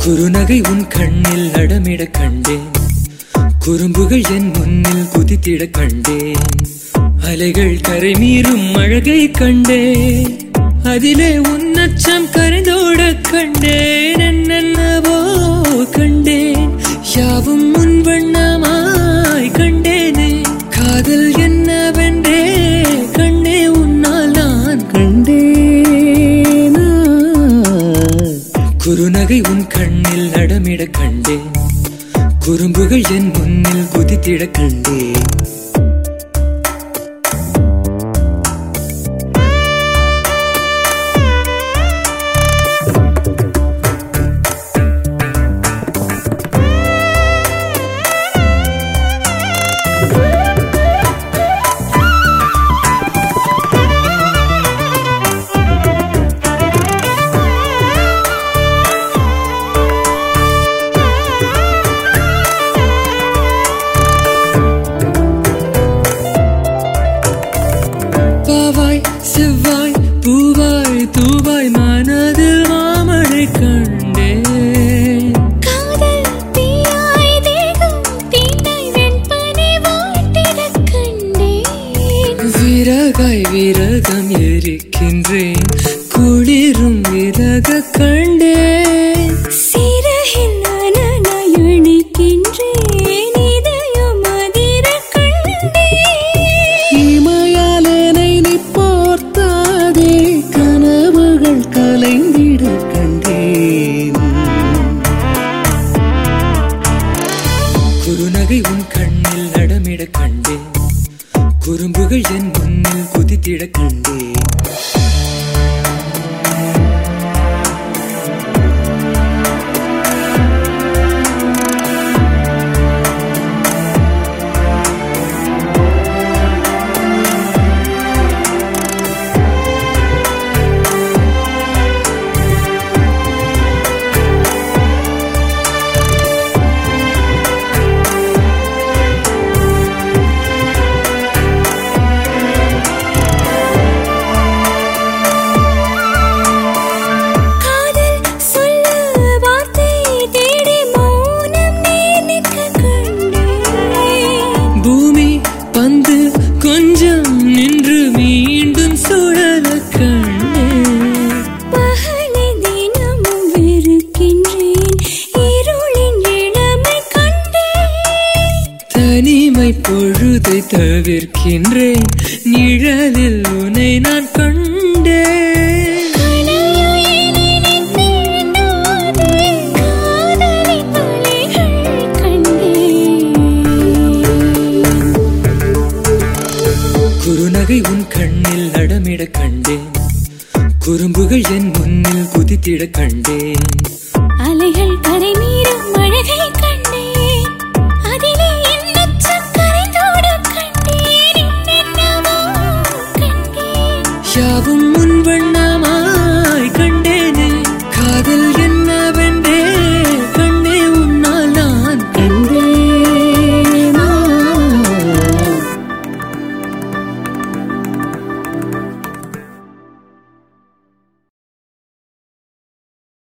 குறுநகை உன் கண்ணில் நடமிட கண்டேன் குறும்புகள் என் முன்னில் குதித்திட கண்டேன் அலைகள் கரை மீறும் அழகை கண்டேன் அதிலே உன்னச்சம் கரைந்தோட கண்டேன் என்னென்னவோ கண்டேன் யாவும் முன் வண்ணமாய் கண்டேனே காதல் என்னவென்றே கண்ணே உன்னால் நான் கண்டேனா குறுநகை உன் கண்ணில் நடமிட கண்டேன் குறும்புகள் என் முன்னில் குதித்திட கண்டேன் பாவாய் செவ்வாய் பூவாய் தூவாய் மனதில் மாமழை கண்டேன் காதல் தீயாய் தேகம் தீண்டாய் வெண்பனி வாட்டிடக் கண்டேன் விறகாய் விரகம் எரிக்கின்றேன் குளிரும் விறக கண்டேன் சிறகில் நானாய் இணைக்கின்றேன் இதயம் அதிரக் கண்டேன் இமையாலனை நீ போர்த்தாதே கனவுகள் கலைந்திட கண்டேன் குறுநகை உன் கண்ணில் நடமிட கண்டேன் குறும்புகள் என் முன்னில் குதித்திட கண்டேன் காதல் சொல்ல வார்த்தை தேடி மௌனம் நீ நிற்க கண்டேன் பூமி பந்து கொஞ்சம் நின்று மீண்டும் சுழல கண்டேன் பகலை தினமும் வெறுக்கின்றேன் இருளின் இளமை கண்டேன் தனிமை பொழுதை தவிர்க்கின்றேன் நிழலில் உன்னை நான் கண்டேன் கணையாய் நினைத்தேனாதே காதலின் வலிகள் கண்டேன் குறுநகை உன் கண்ணில் நடமிட கண்டேன் குறும்புகள் என் முன்னில் குதித்திட கண்டேன் அலைகள் கரை